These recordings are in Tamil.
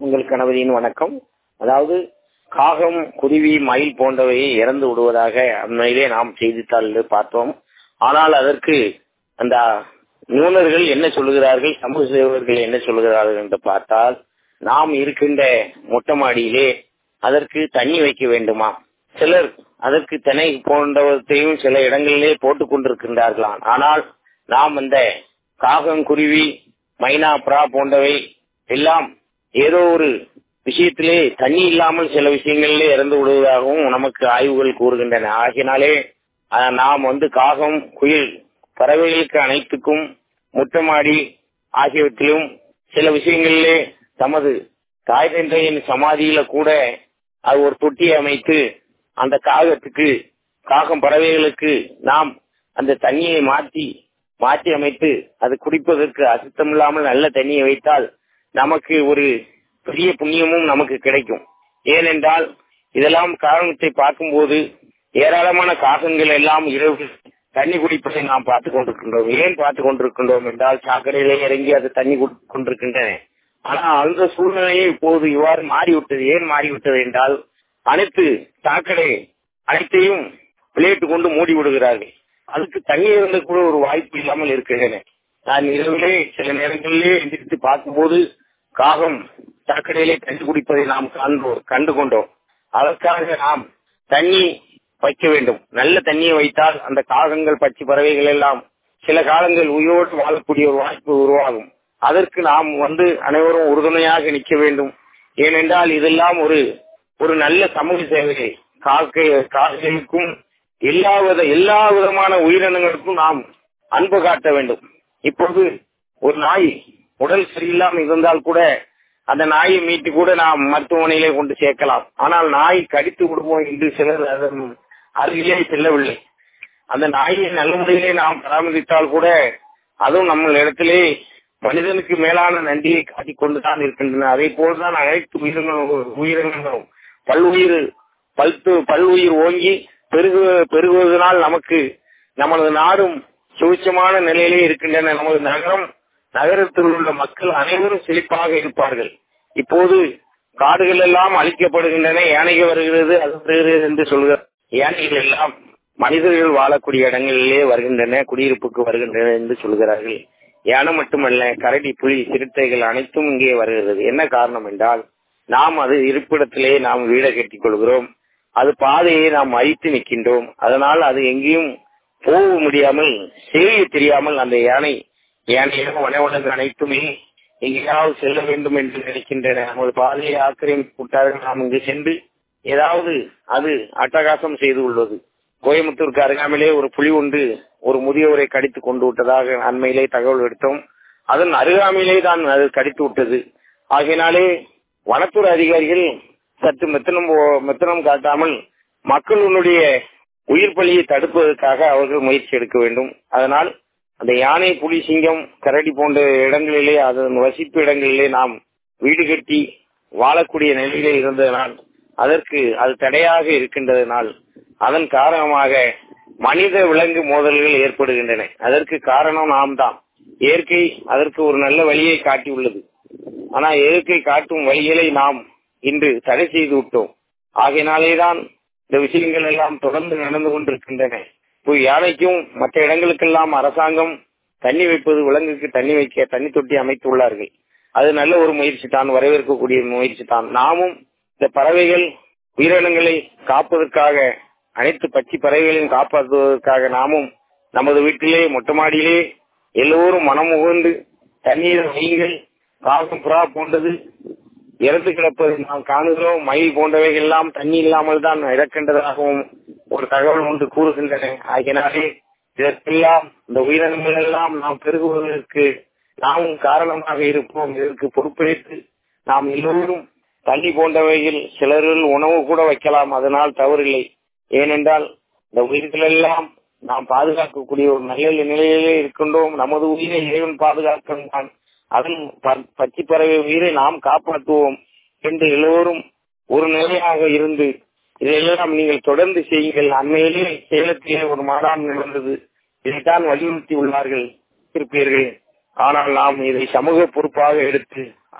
உங்கள் கணவரின் வணக்கம் அதாவது காகம் குருவி மயில் போன்றவை இறந்து விடுவதாக அண்மையிலே நாம் செய்தித்தாளில் பார்த்தோம் ஆனால் அதற்கு அந்த நிபுணர்கள் என்ன சொல்லுகிறார்கள் சமூக சேவகர்கள் என்ன சொல்லுகிறார்கள் என்று பார்த்தால் நாம் இருக்கின்ற மொட்டை மாடியிலே அதற்கு தண்ணி வைக்க வேண்டுமா சிலர் அதற்கு திணை போன்றவற்றையும் சில இடங்களிலே போட்டுக் கொண்டிருக்கின்றார்களாம் ஆனால் நாம் அந்த காகம் குருவி மைனா புறா போன்றவை எல்லாம் ஏதோ ஒரு விஷயத்திலே தண்ணி இல்லாமல் சில விஷயங்களிலே இறந்து விடுவதாகவும் நமக்கு ஆய்வுகள் கூறுகின்றன ஆகினாலே நாம் வந்து காகம் குயில் பறவைகளுக்கு அனைத்துக்கும் முட்டமாடி ஆகியவற்றிலும் சில விஷயங்களிலே தமது தாய் தந்தையின் சமாதியில கூட அது ஒரு தொட்டி அமைத்து அந்த காகத்துக்கு காகம் பறவைகளுக்கு நாம் அந்த தண்ணியை மாற்றி மாற்றி அமைத்து அது குடிப்பதற்கு அசுத்தம் இல்லாமல் நல்ல தண்ணியை வைத்தால் நமக்கு ஒரு பெரிய புண்ணியமும் நமக்கு கிடைக்கும் ஏனென்றால் இதெல்லாம் காரணத்தை பார்க்கும்போது ஏராளமான காகங்கள் எல்லாம் இரவு தண்ணி குடிப்பதை நாம் பார்த்துக் கொண்டிருக்கின்றோம் ஏன் பார்த்துக் கொண்டிருக்கின்றோம் என்றால் சாக்கடையிலே இறங்கி அது தண்ணி கொண்டிருக்கின்றன ஆனால் அந்த சூழ்நிலையை இப்போது இவ்வாறு மாறிவிட்டது ஏன் மாறிவிட்டது என்றால் அனைத்து சாக்கடை அனைத்தையும் பிளேட்டு கொண்டு மூடி விடுகிறார்கள் அதுக்கு தண்ணி இருந்த கூட ஒரு வாய்ப்பு இல்லாமல் இருக்கின்றன நான் இரவிலே சில நேரங்களிலே எந்திரித்து பார்க்கும்போது காகம் சாக்கடையிலே தண்ணி குடிப்பதை நாம் காண்போம் கண்டு கொண்டோம் அதற்காக நாம் தண்ணி வைக்க வேண்டும் நல்ல தண்ணியை வைத்தால் அந்த காகங்கள் பச்சை பறவைகள் எல்லாம் சில காலங்கள் உயிரோடு வாழக்கூடிய ஒரு வாய்ப்பு உருவாகும் அதற்கு நாம் வந்து அனைவரும் உறுதுணையாக நிற்க வேண்டும் ஏனென்றால் இதெல்லாம் ஒரு ஒரு நல்ல சமூக சேவை காக்கை காக்கைகளுக்கும் எல்லா வித எல்லா விதமான உயிரினங்களுக்கும் நாம் அன்பு காட்ட வேண்டும் இப்போது ஒரு நாய் உடல் சரியில்லாமல் இருந்தால் கூட அந்த நாயை மீட்டு கூட நாம் மருத்துவமனையிலே கொண்டு சேர்க்கலாம் ஆனால் நாய் கடித்து விடுவோம் என்று சிலர் அதன் அருகிலே செல்லவில்லை அந்த நாயை நல்ல முறையிலே நாம் பராமரித்தால் கூட அதுவும் நம்ம இடத்திலே மனிதனுக்கு மேலான நன்றியை காட்டிக் கொண்டுதான் இருக்கின்றன அதே போல்தான் அனைத்து உயிரினங்களும் உயிரினங்களும் பல்லுயிர் பல்து பல்லுயிர் ஓங்கி பெருகு பெருகுவதனால் நமக்கு நமது நாடும் சுவிச்சமான நிலையிலே இருக்கின்றன நமது நகரம் நகரத்தில் உள்ள மக்கள் அனைவரும் செழிப்பாக இருப்பார்கள் இப்போது காடுகள் எல்லாம் அழிக்கப்படுகின்றன யானைகள் வருகிறது அது வருகிறது என்று சொல்கிறார் யானைகள் எல்லாம் மனிதர்கள் வாழக்கூடிய இடங்களிலே வருகின்றன குடியிருப்புக்கு வருகின்றன என்று சொல்கிறார்கள் யானை மட்டுமல்ல கரடி புலி சிறுத்தைகள் அனைத்தும் இங்கே வருகிறது என்ன காரணம் என்றால் நாம் அது இருப்பிடத்திலே நாம் வீடை கட்டிக் கொள்கிறோம் அது பாதையை நாம் அழித்து நிற்கின்றோம் அதனால் அது எங்கேயும் போக முடியாமல் செய்ய தெரியாமல் அந்த யானை யானையாக வனவளங்கள் அனைத்துமே எங்கேயாவது செல்ல வேண்டும் என்று நினைக்கின்றன நமது பாதையை ஆக்கிரமிப்பு விட்டார்கள் நாம் இங்கு சென்று ஏதாவது அது அட்டகாசம் செய்து உள்ளது கோயம்புத்தூருக்கு அருகாமையிலே ஒரு புலி ஒன்று ஒரு முதியவரை கடித்து கொண்டு விட்டதாக அண்மையிலே தகவல் எடுத்தோம் அதன் அருகாமையிலே தான் அது கடித்து விட்டது ஆகையினாலே வனத்துறை அதிகாரிகள் சற்று மெத்தனம் மெத்தனம் காட்டாமல் மக்களுடைய உயிர் பலியை தடுப்பதற்காக அவர்கள் முயற்சி எடுக்க வேண்டும் அதனால் அந்த யானை புலி சிங்கம் கரடி போன்ற இடங்களிலே அதன் வசிப்பு இடங்களிலே நாம் வீடு கட்டி வாழக்கூடிய நிலையிலே இருந்ததனால் அதற்கு அது தடையாக இருக்கின்றதனால் அதன் காரணமாக மனித விலங்கு மோதல்கள் ஏற்படுகின்றன அதற்கு காரணம் நாம் தான் இயற்கை அதற்கு ஒரு நல்ல வழியை காட்டியுள்ளது ஆனால் இயற்கை காட்டும் வழிகளை நாம் இன்று தடை செய்து விட்டோம் ஆகையினாலேதான் இந்த விஷயங்கள் எல்லாம் தொடர்ந்து நடந்து கொண்டிருக்கின்றன இப்போ யானைக்கும் மற்ற இடங்களுக்கெல்லாம் அரசாங்கம் தண்ணி வைப்பது விலங்குக்கு தண்ணி வைக்க தண்ணி தொட்டி அமைத்துள்ளார்கள் அது நல்ல ஒரு முயற்சி தான் வரவேற்கக்கூடிய முயற்சி தான் நாமும் இந்த பறவைகள் உயிரினங்களை காப்பதற்காக அனைத்து பச்சை பறவைகளையும் காப்பாற்றுவதற்காக நாமும் நமது வீட்டிலே மொட்டை மாடியிலே எல்லோரும் மனமுகந்து தண்ணீர் வையுங்கள் காகம் புறா போன்றது இறந்து கிடப்பதை நாம் காணுகிறோம் மயில் போன்றவைகள் எல்லாம் தண்ணி இல்லாமல் தான் இறக்கின்றதாகவும் ஒரு தகவல் ஒன்று கூறுகின்றன ஆகியனாலே இதற்கெல்லாம் இந்த உயிரினங்கள் எல்லாம் நாம் பெருகுவதற்கு நாமும் காரணமாக இருப்போம் இதற்கு பொறுப்பேற்று நாம் எல்லோரும் தண்ணி போன்றவைகள் சிலரில் உணவு கூட வைக்கலாம் அதனால் தவறில்லை ஏனென்றால் இந்த உயிர்கள் எல்லாம் நாம் பாதுகாக்கக்கூடிய ஒரு நல்ல நிலையிலே இருக்கின்றோம் நமது உயிரை இறைவன் பாதுகாக்கின்றான் அதன் பச்சை பறவை உயிரை நாம் காப்பாற்றுவோம் என்று எல்லோரும் ஒரு நிலையாக இருந்து இதையெல்லாம் நீங்கள் தொடர்ந்து செய்யுங்கள் அண்மையிலே சேலத்திலே ஒரு மாநாடு நடந்தது இதைத்தான் வலியுறுத்தி உள்ளார்கள் இருப்பீர்கள் ஆனால் நாம் இதை சமூக பொறுப்பாக எடுத்து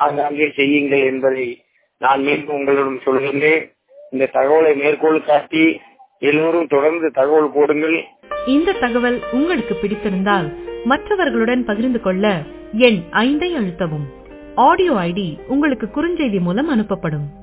ஆங்காங்கே செய்யுங்கள் என்பதை நான் மீண்டும் உங்களிடம் சொல்கின்றேன் இந்த தகவலை மேற்கோள் காட்டி எல்லோரும் தொடர்ந்து தகவல் போடுங்கள் இந்த தகவல் உங்களுக்கு பிடித்திருந்தால் மற்றவர்களுடன் பகிர்ந்து கொள்ள எண் ஐந்தை அழுத்தவும் ஆடியோ ஐடி உங்களுக்கு குறுஞ்செய்தி மூலம் அனுப்பப்படும்